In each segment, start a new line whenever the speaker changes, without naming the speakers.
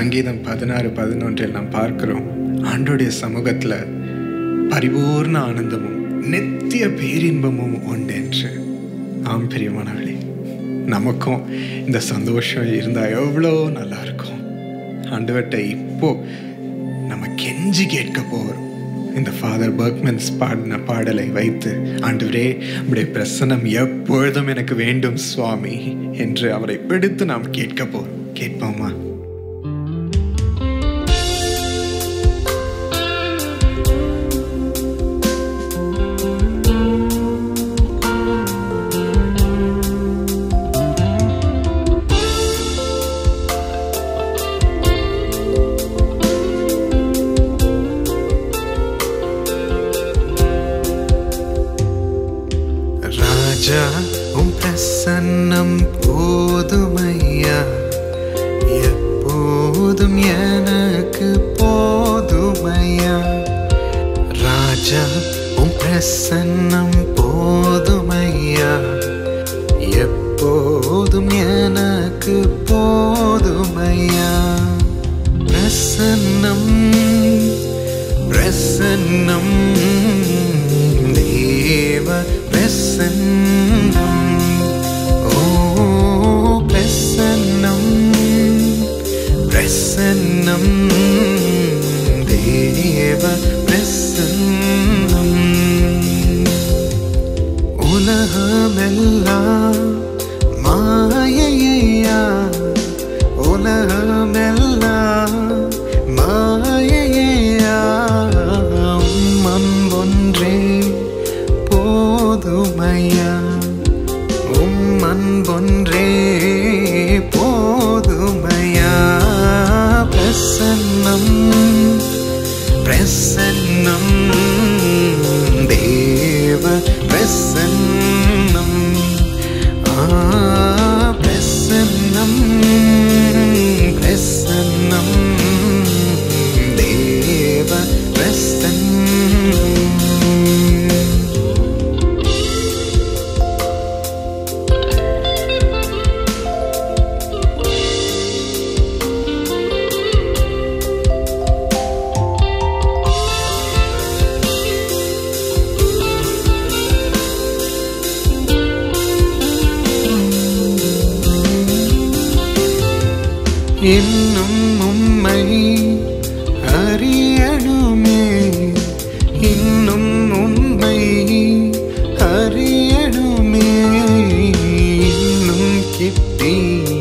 சங்கீதம் பதினாறு பதினொன்றில் நாம் பார்க்கிறோம் ஆண்டோடைய சமூகத்துல பரிபூர்ண ஆனந்தமும் நித்திய பேரின்பமும் உண்டு என்று ஆம் பிரியமானவர்களே நமக்கும் இந்த சந்தோஷம் இருந்தா எவ்வளோ நல்லா இருக்கும் ஆண்டவர்கிட்ட இப்போ நம்ம கெஞ்சி கேட்க போகிறோம் இந்த ஃபாதர் பர்க்மன்ஸ் பாடின பாடலை வைத்து ஆண்டவரே உடைய பிரசனம் எப்பொழுதும் எனக்கு வேண்டும் சுவாமி என்று அவரை பிடித்து நாம் கேட்க போறோம் கேட்போமா ராஜா உம் பிரசன்னம் போதுமையா எப்போதும் எனக்கு போதுமையா ராஜா உம் பிரசன்னம் போதுமையா எப்போதும் எனக்கு போதுமையா பிரசன்னம் பிரசன்னம் தேவ பிரசன்னம் ஓ பிரசன்னம் பிரசன்னம் தேவ பிரசன்னம் உலகமெல்லாம் மாயையா உலகமெல்லாம் மாயையா உம் அன்பொன்றே போதுமையா உம் அன்பொன்றே போதுமையா பிரசன்னம் பிரசன்னம் தேவ பிரசன்னம் ஆ பிரசன்னம் பிரசன்னம் தேவ பிரசன்னம் இன்னும் உம்மை அறியணுமே இன்னும் உம்மை அறியணுமே இன்னும் கிட்டி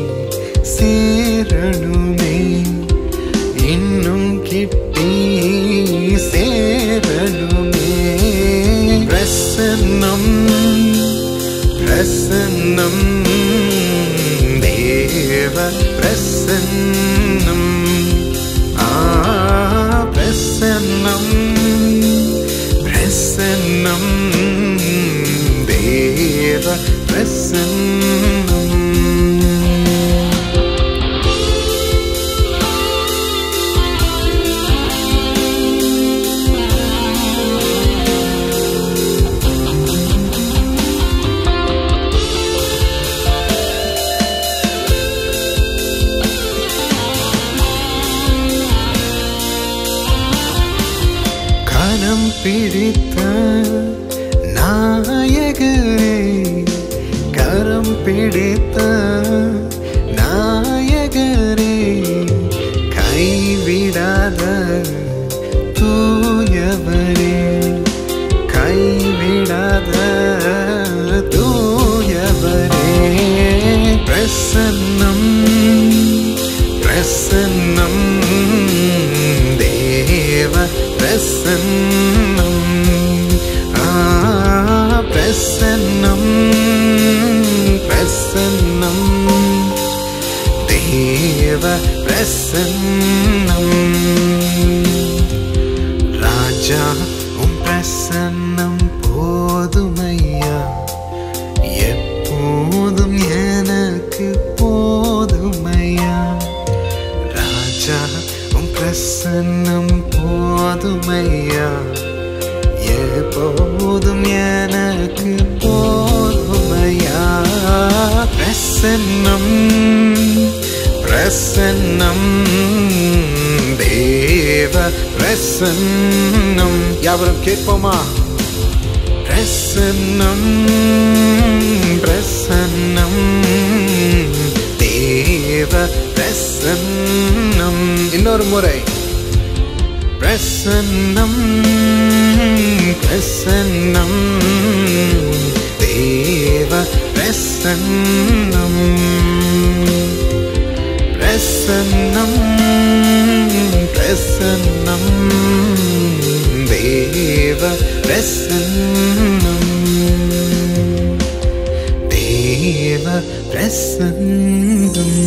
சேரணுமே இன்னும் கிட்டி சேரணுமே பிரசன்னம் பிரசன்னம் தேவ பிரசன்னம் ஆ பிரசன்னம் பிரசன்னம் தேவ பிரசன்னம் கரம் பிடித்த நாயகரே கரம் பிடித்த நாயகரே கைவிடாத தூயவரே கைவிடாத தூயவரே பிரசன்னம் பிரசன்னம் தேவ பிரசன்னம் ஆ பிரசன்னம் பிரசன்னம் தேவ பிரசன்னம் ராஜா உம் பிரசன்னம் போதுமையா எப்போதும் எனக்கு போதுமையா ராஜா உம் பிரசன்னம் போதுமையா எப்போதும் எனக்கு போதுமையா பிரசன்னம் பிரசன்னம் தேவ பிரசன்னம் யாவரும் கேட்போமா பிரசன்னம் பிரசன்னம் தேவ பிரசன்னம் இன்னொரு முறை பிரசன்னம் பிரசன்னம் தேவ பிரசன்னம் பிரசன்னம் பிரசன்னம் தேவ பிரசன்னம் தேவ பிரசன்னம்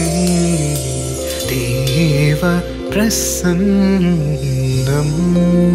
தேவ பிரசன்னம்